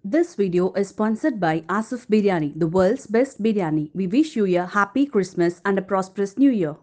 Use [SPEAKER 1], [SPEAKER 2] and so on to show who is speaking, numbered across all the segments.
[SPEAKER 1] This video is sponsored by Asif Biryani, the world's best biryani. We wish you a happy Christmas and a prosperous new year.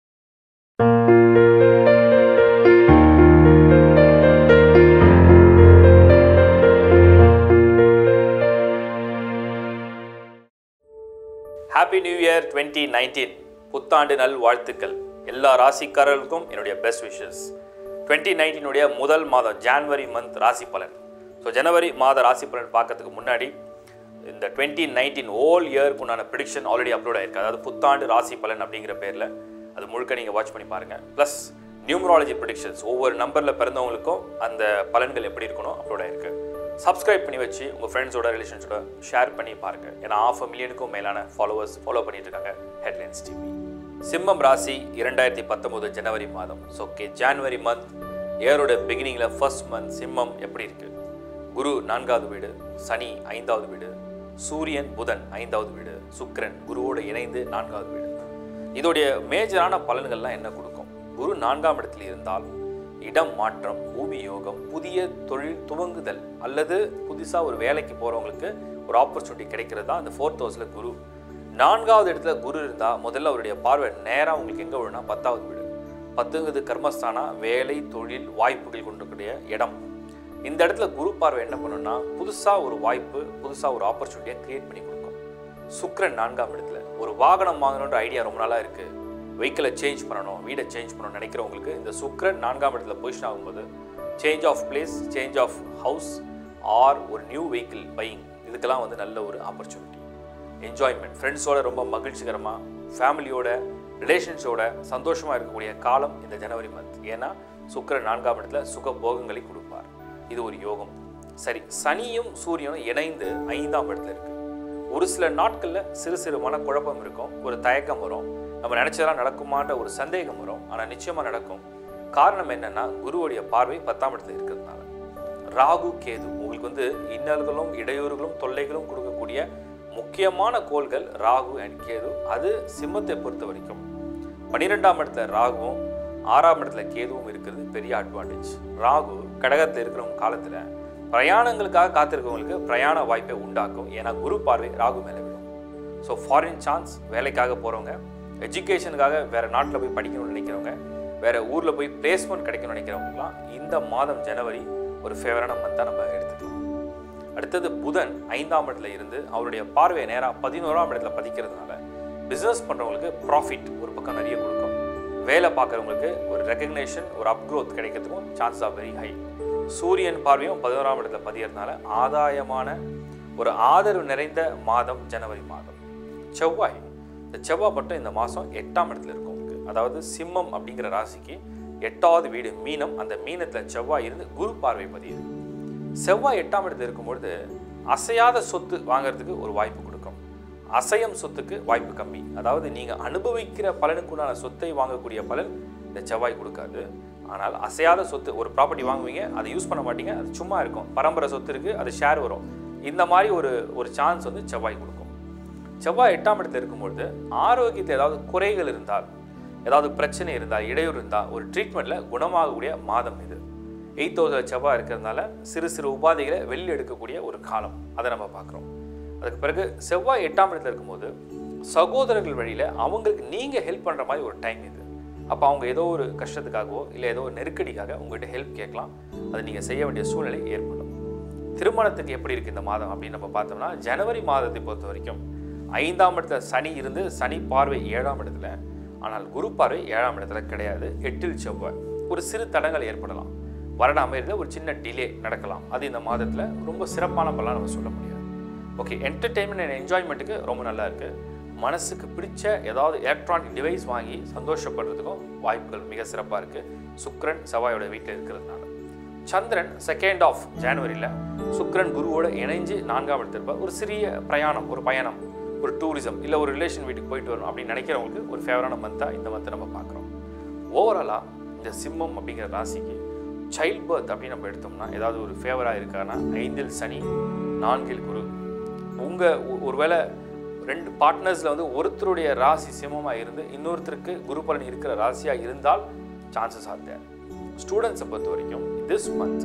[SPEAKER 2] Happy new year twenty nineteen புத்தாண்டு நல் வாழ்த்துக்கள் எல்லா ராசிக்காரர்களுக்கும் என்னுடைய best wishes twenty நைன்டீனுடைய முதல் மாதம் January month ராசி பலன் ஸோ ஜனவரி மாத ராசி பலன் பார்க்கறதுக்கு முன்னாடி இந்த டுவெண்ட்டி நைன்டீன் ஓல் இயருக்கு உண்டான ப்ரிடிக்ஷன் ஆல்ரெடி அப்லோட் ஆயிருக்கு அதாவது புத்தாண்டு ராசி பலன் அப்படிங்கிற பேரில் அது முழுக்க நீங்கள் வாட்ச் பண்ணி பாருங்கள் ப்ளஸ் நியூமராலஜி ப்ரிடிக்ஷன்ஸ் ஒவ்வொரு நம்பரில் பிறந்தவங்களுக்கும் அந்த பலன்கள் எப்படி இருக்கணும் அப்லோட் ஆயிருக்கு சப்ஸ்கிரைப் பண்ணி வச்சு உங்கள் ஃப்ரெண்ட்ஸோட ரிலேஷன்ஸோட ஷேர் பண்ணி பாருங்கள் ஏன்னா ஆஃப் மில்லியனுக்கும் மேலான ஃபாலோவர்ஸ் ஃபாலோ பண்ணிட்டு இருக்காங்க ஹெட்லைன்ஸ் டிவி சிம்மம் ராசி இரண்டாயிரத்தி பத்தொம்போது ஜனவரி மாதம் ஸோ ஓகே ஜான்வரி மந்த் இயரோட பிகினிங்கில் ஃபர்ஸ்ட் மந்த் சிம்மம் எப்படி இருக்கு குரு நான்காவது வீடு சனி ஐந்தாவது வீடு சூரியன் புதன் ஐந்தாவது வீடு சுக்கிரன் குருவோடு இணைந்து நான்காவது வீடு இதோடைய மேஜரான பலன்கள்லாம் என்ன கொடுக்கும் குரு நான்காம் இடத்தில் இருந்தால் இடம் மாற்றம் பூமி யோகம் புதிய தொழில் துவங்குதல் அல்லது புதுசாக ஒரு வேலைக்கு போகிறவங்களுக்கு ஒரு ஆப்பர்ச்சுனிட்டி கிடைக்கிறது தான் அந்த ஃபோர்த் ஹவுஸில் குரு நான்காவது இடத்துல குரு இருந்தால் முதல்ல அவருடைய பார்வை நேராக உங்களுக்கு எங்கே விழுனா பத்தாவது வீடு பத்துங்கிறது கர்மஸ்தானா வேலை தொழில் வாய்ப்புகள் கொண்டிருக்கக்கூடிய இடம் இந்த இடத்துல குரு பார்வை என்ன பண்ணுன்னா புதுசாக ஒரு வாய்ப்பு புதுசாக ஒரு ஆப்பர்ச்சுனிட்டியை கிரியேட் பண்ணி கொடுக்கும் சுக்கிரன் நான்காம் இடத்துல ஒரு வாகனம் வாங்கணுன்ற ஐடியா ரொம்ப நாளாக இருக்குது வெஹிக்கிளை சேஞ்ச் பண்ணணும் வீடை சேஞ்ச் பண்ணணும்னு நினைக்கிறவங்களுக்கு இந்த சுக்கிரன் நான்காம் இடத்துல பொசிஷன் ஆகும்போது change of place change of house or ஒரு நியூ வெஹிக்கிள் பையிங் இதுக்கெல்லாம் வந்து நல்ல ஒரு ஆப்பர்ச்சுனிட்டி என்ஜாய்மெண்ட் ஃப்ரெண்ட்ஸோட ரொம்ப மகிழ்ச்சிகரமாக ஃபேமிலியோட ரிலேஷன்ஸோட சந்தோஷமாக இருக்கக்கூடிய காலம் இந்த ஜனவரி மந்த் ஏன்னா சுக்கிரன் நான்காம் இடத்துல சுக போகங்களை கொடுப்பார் இது ஒரு யோகம் சரி சனியும் சூரியனும் இணைந்து ஐந்தாம் இடத்துல இருக்கு ஒரு சில நாட்களில் சிறு சிறு மனக்குழப்பம் இருக்கும் ஒரு தயக்கம் வரும் நம்ம நினைச்சதெல்லாம் நடக்குமான்ற ஒரு சந்தேகம் வரும் ஆனால் நிச்சயமாக நடக்கும் காரணம் என்னன்னா குருவுடைய பார்வை பத்தாம் இடத்துல இருக்கிறதுனால ராகு கேது உங்களுக்கு வந்து இன்னல்களும் இடையூறுகளும் தொல்லைகளும் கொடுக்கக்கூடிய முக்கியமான கோள்கள் ராகு அண்ட் கேது அது சிம்மத்தை பொறுத்த வரைக்கும் பன்னிரெண்டாம் இடத்துல ராகுவும் ஆறாம் இடத்துல கேதுவும் இருக்கிறது பெரிய அட்வான்டேஜ் ராகு கடகத்தில் இருக்கிறவங்க காலத்தில் பிரயாணங்களுக்காக காத்திருக்கவங்களுக்கு பிரயாண வாய்ப்பை உண்டாக்கும் ஏன்னா குரு பார்வை ராகு மேலே விடும் ஸோ ஃபாரின் சான்ஸ் வேலைக்காக போகிறவங்க எஜுகேஷனுக்காக வேறு நாட்டில் போய் படிக்கணும்னு நினைக்கிறவங்க வேறு ஊரில் போய் பிளேஸ்மெண்ட் கிடைக்கணும்னு நினைக்கிறவங்கலாம் இந்த மாதம் ஜனவரி ஒரு ஃபேவரான மந்தாக நம்ம எடுத்துக்கலாம் அடுத்தது புதன் ஐந்தாம் இடத்துல இருந்து அவருடைய பார்வையை நேராக பதினோராம் இடத்துல பதிக்கிறதுனால பிஸ்னஸ் பண்ணுறவங்களுக்கு ப்ராஃபிட் ஒரு பக்கம் நிறைய கொடுக்கும் வேலை பார்க்குறவங்களுக்கு ஒரு ரெக்கக்னேஷன் ஒரு அப்க்ரோத் கிடைக்கிறதுக்கும் சான்ஸ் ஆஃப் வெரி ஹை சூரியன் பார்வையும் பதினோராம் இடத்துல பதியறதுனால ஆதாயமான ஒரு ஆதரவு நிறைந்த மாதம் ஜனவரி மாதம் செவ்வாய் இந்த செவ்வாய் மட்டும் இந்த மாதம் எட்டாம் இடத்துல இருக்கும் உங்களுக்கு அதாவது சிம்மம் அப்படிங்கிற ராசிக்கு எட்டாவது வீடு மீனம் அந்த மீனத்தில் செவ்வாய் இருந்து குரு பார்வை பதியுது செவ்வாய் எட்டாம் இடத்துல இருக்கும்பொழுது அசையாத சொத்து வாங்குறதுக்கு ஒரு வாய்ப்பு கொடுக்கும் அசையம் சொத்துக்கு வாய்ப்பு கம்மி அதாவது நீங்கள் அனுபவிக்கிற பலனுக்குண்டான சொத்தை வாங்கக்கூடிய பலன் இந்த செவ்வாய் கொடுக்காது ஆனால் அசையாத சொத்து ஒரு ப்ராப்பர்ட்டி வாங்குவீங்க அதை யூஸ் பண்ண மாட்டீங்க அது சும்மா இருக்கும் பரம்பரை சொத்து இருக்குது அது ஷேர் வரும் இந்த மாதிரி ஒரு ஒரு சான்ஸ் வந்து செவ்வாய் கொடுக்கும் செவ்வாய் எட்டாம் இடத்துல இருக்கும்பொழுது ஆரோக்கியத்தில் ஏதாவது குறைகள் இருந்தால் ஏதாவது பிரச்சனை இருந்தால் இடையூறு இருந்தால் ஒரு ட்ரீட்மெண்ட்டில் குணமாகக்கூடிய மாதம் இது எயித் ஹவுஸில் செவ்வாய் இருக்கிறதுனால சிறு சிறு உபாதைகளை வெளியில் எடுக்கக்கூடிய ஒரு காலம் அதை நம்ம பார்க்குறோம் அதுக்கு பிறகு செவ்வாய் எட்டாம் இடத்துல இருக்கும்போது சகோதரர்கள் வழியில் அவங்களுக்கு நீங்கள் ஹெல்ப் பண்ணுற மாதிரி ஒரு டைம் இது அப்போ அவங்க ஏதோ ஒரு கஷ்டத்துக்காகவோ இல்லை ஏதோ ஒரு நெருக்கடிக்காக உங்கள்கிட்ட ஹெல்ப் கேட்கலாம் அதை நீங்கள் செய்ய வேண்டிய சூழ்நிலை ஏற்படும் திருமணத்துக்கு எப்படி இருக்குது இந்த மாதம் அப்படின்னு நம்ம பார்த்தோம்னா ஜனவரி மாதத்தை பொறுத்த வரைக்கும் ஐந்தாம் இடத்துல சனி இருந்து சனி பார்வை ஏழாம் இடத்துல ஆனால் குரு பார்வை ஏழாம் இடத்துல கிடையாது எட்டில் செவ்வாய் ஒரு சிறு தடங்கள் ஏற்படலாம் வருட அமைதியில் ஒரு சின்ன டிலே நடக்கலாம் அது இந்த மாதத்தில் ரொம்ப சிறப்பான பலன் நம்ம சொல்ல முடியாது ஓகே என்டர்டெயின்மெண்ட் அண்ட் என்ஜாய்மெண்ட்டுக்கு ரொம்ப நல்லா இருக்குது மனசுக்கு பிடிச்ச ஏதாவது எலக்ட்ரானிக் டிவைஸ் வாங்கி சந்தோஷப்படுறதுக்கும் வாய்ப்புகள் மிக சிறப்பாக இருக்குது சுக்ரன் செவ்வாயோட வீட்டில் இருக்கிறதுனால சந்திரன் செகண்ட் ஆஃப் ஜனவரியில் சுக்ரன் குருவோட இணைஞ்சு நான்காம் இடத்துல இருப்பார் ஒரு சிறிய பிரயாணம் ஒரு பயணம் ஒரு டூரிசம் இல்லை ஒரு ரிலேஷன் வீட்டுக்கு போயிட்டு வரணும் அப்படின்னு நினைக்கிறவங்களுக்கு ஒரு ஃபேவரான மந்தாக இந்த மந்த்தை நம்ம பார்க்குறோம் ஓவராலாக இந்த சிம்மம் அப்படிங்கிற ராசிக்கு சைல்ட் பர்த் அப்படின்னு நம்ம எடுத்தோம்னா ஏதாவது ஒரு ஃபேவராக இருக்கான்னா ஐந்தில் சனி நான்கில் குரு உங்கள் ஒருவேளை ரெண்டு பார்ட்னர்ஸில் வந்து ஒருத்தருடைய ராசி சிம்மமாக இருந்து இன்னொருத்தருக்கு குரு பலன் இருக்கிற ராசியாக இருந்தால் சான்சஸ் ஆர் தேர் ஸ்டூடெண்ட்ஸை பொறுத்த வரைக்கும் திஸ் மந்த்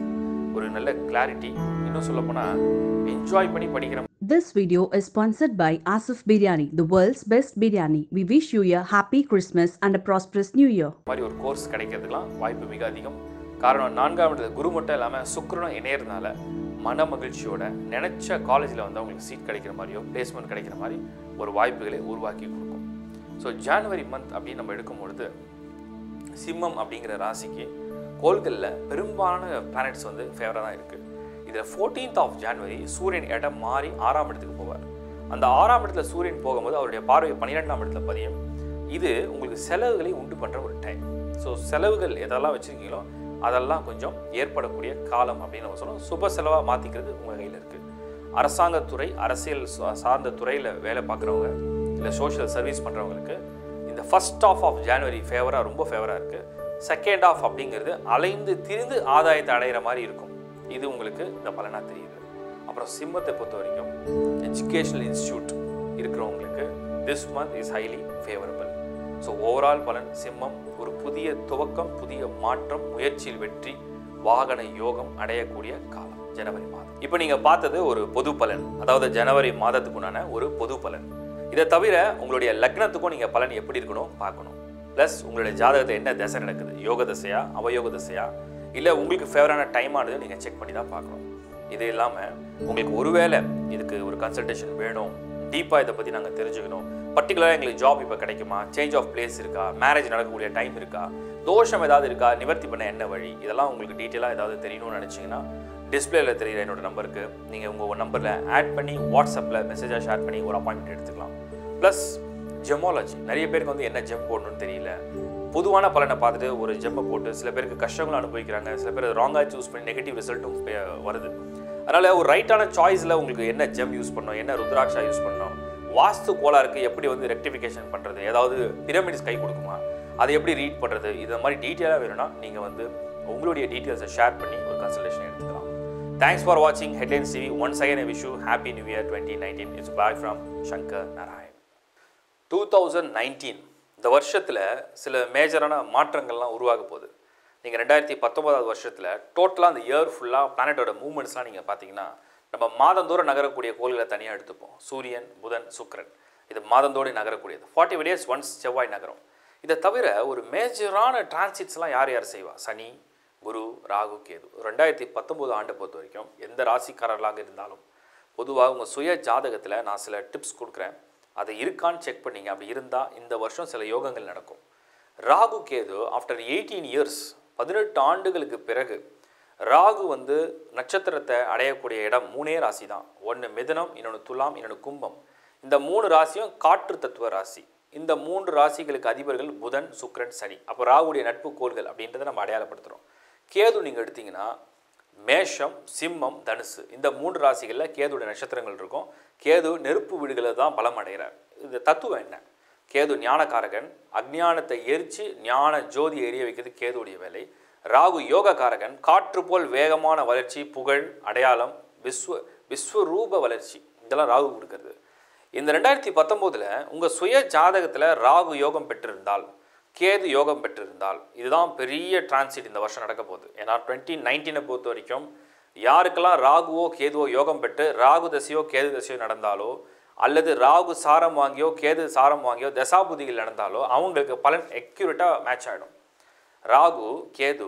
[SPEAKER 2] ஒரு நல்ல கிளாரிட்டி இன்னும் சொல்லப்போனால் என்ஜாய் பண்ணி படிக்கிற
[SPEAKER 1] This video is sponsored by Asif Biryani, the world's best biryani. We wish you a happy Christmas and a prosperous new year.
[SPEAKER 2] மாதிரி ஒரு கோர்ஸ் கிடைக்கிறதுக்கெலாம் வாய்ப்பு மிக அதிகம் காரணம் நான்காம் இடத்துல குரு மட்டும் இல்லாமல் சுக்கிரனும் இணையறதுனால மன மகிழ்ச்சியோட நினைச்ச காலேஜில் வந்து அவங்களுக்கு சீட் கிடைக்கிற மாதிரியோ பிளேஸ்மெண்ட் கிடைக்கிற மாதிரி ஒரு வாய்ப்புகளை உருவாக்கி கொடுக்கும் ஸோ ஜான்வரி மந்த் அப்படின்னு நம்ம எடுக்கும்பொழுது சிம்மம் அப்படிங்கிற ராசிக்கு கோள்களில் பெரும்பாலான பிளானட்ஸ் வந்து ஃபேவராக தான் இருக்குது இதில் ஃபோர்டீன்த் ஆஃப் ஜான்வரி சூரியன் இடம் மாறி ஆறாம் இடத்துக்கு போவார் அந்த ஆறாம் இடத்துல சூரியன் போகும்போது அவருடைய பார்வை பன்னிரெண்டாம் இடத்துல பதியும் இது உங்களுக்கு செலவுகளை உண்டு பண்ணுற ஒரு டைம் ஸோ செலவுகள் எதெல்லாம் வச்சுருக்கீங்களோ அதெல்லாம் கொஞ்சம் ஏற்படக்கூடிய காலம் அப்படின்னு நம்ம சொல்லுவோம் சுப செலவாக மாற்றிக்கிறது உங்கள் கையில் இருக்குது அரசாங்கத்துறை அரசியல் சா- சார்ந்த துறையில் வேலை பார்க்குறவங்க இல்லை சோஷியல் சர்வீஸ் பண்ணுறவங்களுக்கு இந்த ஃபர்ஸ்ட் ஆஃப் ஆஃப் ஜான்வரி ஃபேவராக ரொம்ப ஃபேவராக இருக்குது செகண்ட் ஆஃப் அப்படிங்கிறது அலைந்து திரிந்து ஆதாயத்தை அடையிற மாதிரி இருக்கும் இது உங்களுக்கு இந்த பலனாக தெரியுது அப்புறம் சிம்மத்தை பொறுத்த வரைக்கும் எஜுகேஷனல் இன்ஸ்டியூட் இருக்கிறவங்களுக்கு this month is highly favourable so overall பலன் சிம்மம் ஒரு புதிய துவக்கம் புதிய மாற்றம் முயற்சியில் வெற்றி வாகன யோகம் அடையக்கூடிய காலம் ஜனவரி மாதம் இப்போ நீங்கள் பார்த்தது ஒரு பொது பலன் அதாவது ஜனவரி மாதத்துக்குண்டான ஒரு பொது பலன் இதை தவிர உங்களுடைய லக்னத்துக்கும் நீங்கள் பலன் எப்படி இருக்கணும் பார்க்கணும் ப்ளஸ் உங்களுடைய ஜாதகத்தை என்ன தசை நடக்குது யோக தசையா அவயோக தசையா இல்லை உங்களுக்கு ஃபேவரான டைம் ஆனது நீங்கள் செக் பண்ணி தான் பார்க்கணும் இது இல்லாமல் உங்களுக்கு ஒருவேளை இதுக்கு ஒரு கன்சல்டேஷன் வேணும் டீப்பாக இதை பற்றி நாங்கள் தெரிஞ்சுக்கணும் பர்டிகுலராக எங்களுக்கு ஜாப் இப்போ கிடைக்குமா சேஞ்ச் ஆஃப் பிளேஸ் இருக்கா மேரேஜ் நடக்கக்கூடிய டைம் இருக்கா தோஷம் ஏதாவது இருக்கா நிவர்த்தி பண்ண என்ன வழி இதெல்லாம் உங்களுக்கு டீட்டெயிலாக ஏதாவது தெரியணும்னு நினச்சிங்கன்னா டிஸ்பிளேல தெரியுற என்னோட நம்பருக்கு நீங்கள் உங்கள் நம்பரில் ஆட் பண்ணி வாட்ஸ்அப்பில் மெசேஜாக ஷேர் பண்ணி ஒரு அப்பாயின்மெண்ட் எடுத்துக்கலாம் ப்ளஸ் ஜெமாலஜி நிறைய பேருக்கு வந்து என்ன ஜெம் போடணும்னு தெரியல பொதுவான பலனை பார்த்துட்டு ஒரு ஜெம்மை போட்டு சில பேருக்கு கஷ்டங்களும் அனுபவிக்கிறாங்க சில பேர் ராங்காக சூஸ் பண்ணி நெகட்டிவ் ரிசல்ட்டும் வருது அதனால் ஒரு ரைட்டான சாய்ஸில் உங்களுக்கு என்ன ஜெம் யூஸ் பண்ணணும் என்ன ருத்ராட்சா யூஸ் பண்ணணும் வாஸ்து கோளாறுக்கு எப்படி வந்து ரெக்டிஃபிகேஷன் பண்ணுறது ஏதாவது பிரமிட்ஸ் கை கொடுக்குமா அதை எப்படி ரீட் பண்ணுறது இந்த மாதிரி டீட்டெயிலாக வேணும்னா நீங்கள் வந்து உங்களுடைய டீட்டெயில்ஸை ஷேர் பண்ணி ஒரு கன்சல்டேஷன் எடுத்துக்கலாம் தேங்க்ஸ் ஃபார் வாட்சிங் headlines TV once again wish you happy new year twenty nineteen it's bye from Shankar Narayan two thousand nineteen இந்த வருஷத்தில் சில மேஜரான மாற்றங்கள்லாம் உருவாக போகுது நீங்கள் ரெண்டாயிரத்தி பத்தொன்பதாவது வருஷத்தில் டோட்டலாக அந்த இயர் ஃபுல்லாக பிளானட்டோட மூவ்மெண்ட்ஸ்லாம் நீங்கள் பார்த்தீங்கன்னா நம்ம மாதந்தோறும் நகரக்கூடிய கோள்களை தனியாக எடுத்துப்போம் சூரியன் புதன் சுக்கிரன் இது மாதந்தோடு நகரக்கூடியது ஃபார்ட்டி டேஸ் ஒன்ஸ் செவ்வாய் நகரம் இதை தவிர ஒரு மேஜரான டிரான்சிட்ஸ்லாம் யார் யார் செய்வா சனி குரு ராகு கேது ரெண்டாயிரத்தி பத்தொம்போது ஆண்டை பொறுத்த வரைக்கும் எந்த ராசிக்காரர்களாக இருந்தாலும் பொதுவாக உங்கள் சுய ஜாதகத்தில் நான் சில டிப்ஸ் கொடுக்குறேன் அது இருக்கான்னு செக் பண்ணீங்க அப்படி இருந்தால் இந்த வருஷம் சில யோகங்கள் நடக்கும் Rahu Ketu after eighteen years பதினெட்டு ஆண்டுகளுக்கு பிறகு ராகு வந்து நட்சத்திரத்தை அடையக்கூடிய இடம் மூணே ராசி தான் ஒன்று மிதுனம் இன்னொன்று துலாம் இன்னொன்று கும்பம் இந்த மூணு ராசியும் காற்று தத்துவ ராசி இந்த மூன்று ராசிகளுக்கு அதிபர்கள் புதன் சுக்கிரன் சனி அப்போ ராகுடைய நட்பு கோள்கள் அப்படின்றத நம்ம அடையாளப்படுத்துகிறோம் கேது நீங்கள் எடுத்தீங்கன்னா மேஷம் சிம்மம் தனுசு இந்த மூன்று ராசிகளில் கேதுடைய நட்சத்திரங்கள் இருக்கும் கேது நெருப்பு வீடுகளை தான் பலம் அடைகிறார் இந்த தத்துவம் என்ன கேது ஞானகாரகன் அஜ்ஞானத்தை எரித்து ஞான ஜோதி எரிய வைக்கிறது கேதுடைய வேலை ராகு யோககாரகன் காற்று போல் வேகமான வளர்ச்சி புகழ் அடையாளம் விஸ்வ விஸ்வரூப வளர்ச்சி இதெல்லாம் ராகு கொடுக்கறது இந்த ரெண்டாயிரத்தி பத்தொம்போதில் உங்கள் சுய ஜாதகத்தில் ராகு யோகம் பெற்றிருந்தால் கேது யோகம் பெற்றிருந்தால் இதுதான் பெரிய டிரான்சிட் இந்த வருஷம் நடக்க போகுது ஏன்னா டுவெண்ட்டி நைன்டீனை பொறுத்த வரைக்கும் யாருக்கெல்லாம் ராகுவோ கேதுவோ யோகம் பெற்று ராகு தசையோ கேது தசையோ நடந்தாலோ அல்லது ராகு சாரம் வாங்கியோ கேது சாரம் வாங்கியோ தசாபுதிகள் நடந்தாலோ அவங்களுக்கு பலன் எக்யூரேட்டாக மேட்ச் ஆகிடும் ராகு கேது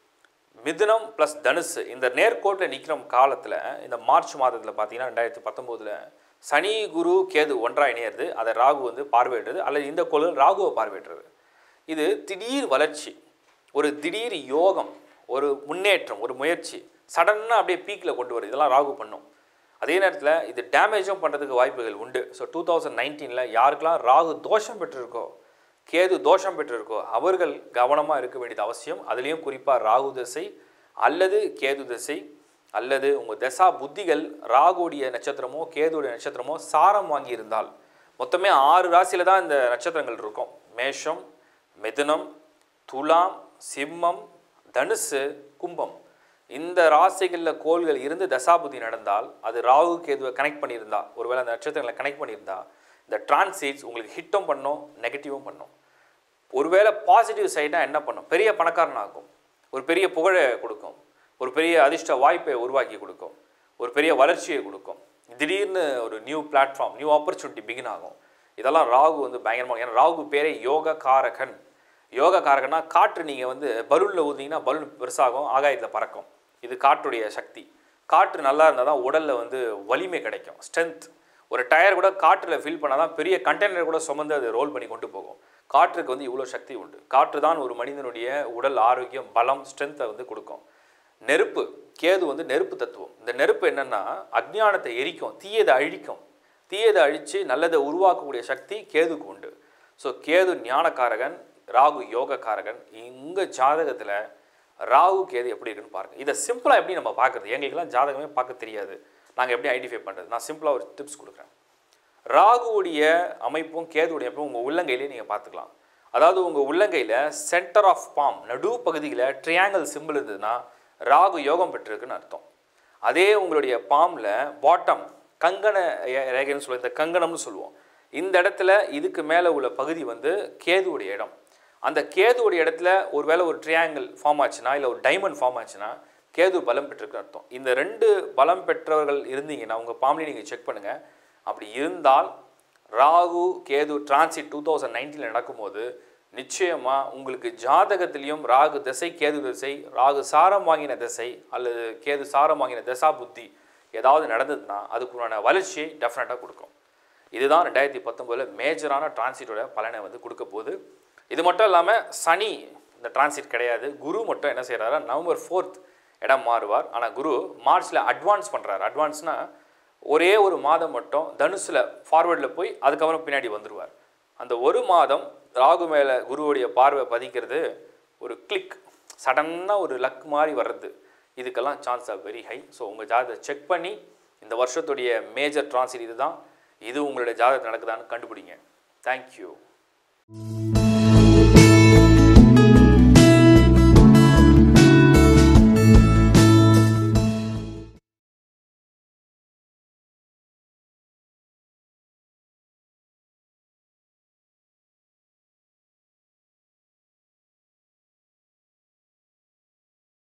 [SPEAKER 2] மிதுனம் ப்ளஸ் தனுசு இந்த நேர்கோட்டில் நிற்கிற காலத்தில் இந்த மார்ச் மாதத்தில் பார்த்தீங்கன்னா ரெண்டாயிரத்தி பத்தொம்போதில் சனி குரு கேது ஒன்றா இணையிறது அதை ராகு வந்து பார்வையிடுறது அல்லது இந்த கோள்கள் ராகுவை பார்வையிடுறது இது திடீர் வளர்ச்சி ஒரு திடீர் யோகம் ஒரு முன்னேற்றம் ஒரு முயற்சி சடனாக அப்படியே பீக்கில் கொண்டு வருது இதெல்லாம் ராகு பண்ணும் அதே நேரத்தில் இது டேமேஜும் பண்ணுறதுக்கு வாய்ப்புகள் உண்டு ஸோ டூ தௌசண்ட் நைன்டீனில் யாருக்கெல்லாம் ராகு தோஷம் பெற்றிருக்கோ கேது தோஷம் பெற்றிருக்கோ அவர்கள் கவனமாக இருக்க வேண்டியது அவசியம் அதுலேயும் குறிப்பாக ராகு திசை அல்லது கேது திசை அல்லது உங்கள் தசா புத்திகள் ராகுடைய நட்சத்திரமோ கேதுடைய நட்சத்திரமோ சாரம் வாங்கியிருந்தால் மொத்தமே ஆறு ராசியில் தான் இந்த நட்சத்திரங்கள் இருக்கும் மேஷம் மிதுனம் துலாம் சிம்மம் தனுசு கும்பம் இந்த ராசிகளில் கோள்கள் இருந்து தசாபுதி நடந்தால் அது ராகு கேதுவை கனெக்ட் பண்ணியிருந்தா ஒருவேளை அந்த நட்சத்திரங்களை கனெக்ட் பண்ணியிருந்தா இந்த டிரான்சிட்ஸ் உங்களுக்கு ஹிட்டும் பண்ணும் நெகட்டிவும் பண்ணும் ஒருவேளை பாசிட்டிவ் சைடாக என்ன பண்ணும் பெரிய பணக்காரனாகும் ஒரு பெரிய புகழை கொடுக்கும் ஒரு பெரிய அதிர்ஷ்ட வாய்ப்பை உருவாக்கி கொடுக்கும் ஒரு பெரிய வளர்ச்சியை கொடுக்கும் திடீர்னு ஒரு new platform new opportunity begin ஆகும் இதெல்லாம் ராகு வந்து பயங்கரமாக ஏன்னா ராகு பேரே யோக காரகன் யோக காரகன்னா காற்று நீங்கள் வந்து பலூனில் ஊதிங்கன்னா பலூன் பெருசாகும் ஆகாயத்தில் பறக்கும் இது காற்றுடைய சக்தி காற்று நல்லா இருந்தால் தான் உடலில் வந்து வலிமை கிடைக்கும் ஸ்ட்ரென்த் ஒரு டயர் கூட காற்றில் ஃபில் பண்ணால் தான் பெரிய கண்டெய்னர் கூட சுமந்து அது ரோல் பண்ணி கொண்டு போகும் காற்றுக்கு வந்து இவ்வளோ சக்தி உண்டு காற்று தான் ஒரு மனிதனுடைய உடல் ஆரோக்கியம் பலம் ஸ்ட்ரென்த்தை வந்து கொடுக்கும் நெருப்பு கேது வந்து நெருப்பு தத்துவம் இந்த நெருப்பு என்னன்னா அஜ்ஞானத்தை எரிக்கும் தீயதை அழிக்கும் தீயதை அழித்து நல்லதை உருவாக்கக்கூடிய சக்தி கேதுக்கு உண்டு ஸோ கேது ஞானக்காரகன் ராகு யோகக்காரகன் இங்கே ஜாதகத்தில் ராகு கேது எப்படி இருக்குன்னு பாருங்க இதை சிம்பிளாக எப்படி நம்ம பார்க்குறது எங்களுக்கெல்லாம் ஜாதகமே பார்க்க தெரியாது நாங்கள் எப்படி ஐடென்டிஃபை பண்ணுறது நான் சிம்பிளாக ஒரு டிப்ஸ் கொடுக்குறேன் ராகுவுடைய அமைப்பும் கேதுவுடைய அமைப்பும் உங்கள் உள்ளங்கையிலே நீங்கள் பார்த்துக்கலாம் அதாவது உங்கள் உள்ளங்கையில் சென்டர் ஆஃப் பாம் நடு பகுதியில் ட்ரையாங்கிள் சிம்பிள் இருந்ததுன்னா ராகு யோகம் பெற்றிருக்குன்னு அர்த்தம் அதே உங்களுடைய பாம்பில் பாட்டம் கங்கண ரே- ரேகைன்னு சொல்லுவோம் இந்த கங்கணம்னு சொல்லுவோம் இந்த இடத்துல இதுக்கு மேலே உள்ள பகுதி வந்து கேதுவுடைய இடம் அந்த கேதுவுடைய இடத்துல ஒருவேளை ஒரு ட்ரையாங்கிள் ஃபார்ம் ஆச்சுன்னா இல்லை ஒரு டைமண்ட் ஃபார்ம் ஆச்சுன்னா கேது பலம் பெற்றிருக்குன்னு அர்த்தம் இந்த ரெண்டு பலம் பெற்றவர்கள் இருந்தீங்கன்னா உங்கள் பாம்பையும் நீங்கள் செக் பண்ணுங்கள் அப்படி இருந்தால் Rahu Ketu transit two thousand நைன்டீனில் நடக்கும்போது நிச்சயமாக உங்களுக்கு ஜாதகத்திலையும் ராகு திசை கேது திசை ராகு சாரம் வாங்கின திசை அல்லது கேது சாரம் வாங்கின திசா புத்தி ஏதாவது நடந்ததுன்னா அதுக்குண்டான வளர்ச்சியை டெஃபினட்டாக கொடுக்கும் இதுதான் ரெண்டாயிரத்தி பத்தொம்போதில் மேஜரான டிரான்சிட்டோட பலனை வந்து கொடுக்க போகுது இது மட்டும் இல்லாமல் சனி இந்த டிரான்சிட் கிடையாது குரு மட்டும் என்ன செய்கிறாரா நவம்பர் ஃபோர்த் இடம் மாறுவார் ஆனால் குரு மார்ச்சில் அட்வான்ஸ் பண்ணுறாரு அட்வான்ஸ்னா ஒரே ஒரு மாதம் மட்டும் தனுசில் ஃபார்வர்டில் போய் அதுக்கப்புறம் பின்னாடி வந்துடுவார் அந்த ஒரு மாதம் ராகு மேலே குருவுடைய பார்வை பதிக்கிறது ஒரு கிளிக் சடனாக ஒரு லக் மாதிரி வர்றது இதுக்கெல்லாம் chance are very high so உங்கள் ஜாதகத்தை செக் பண்ணி இந்த வருஷத்துடைய மேஜர் டிரான்சிட் இதுதான் இது உங்களுடைய ஜாதகத்தில் நடக்குதான்னு கண்டுபிடிங்க தேங்க்யூ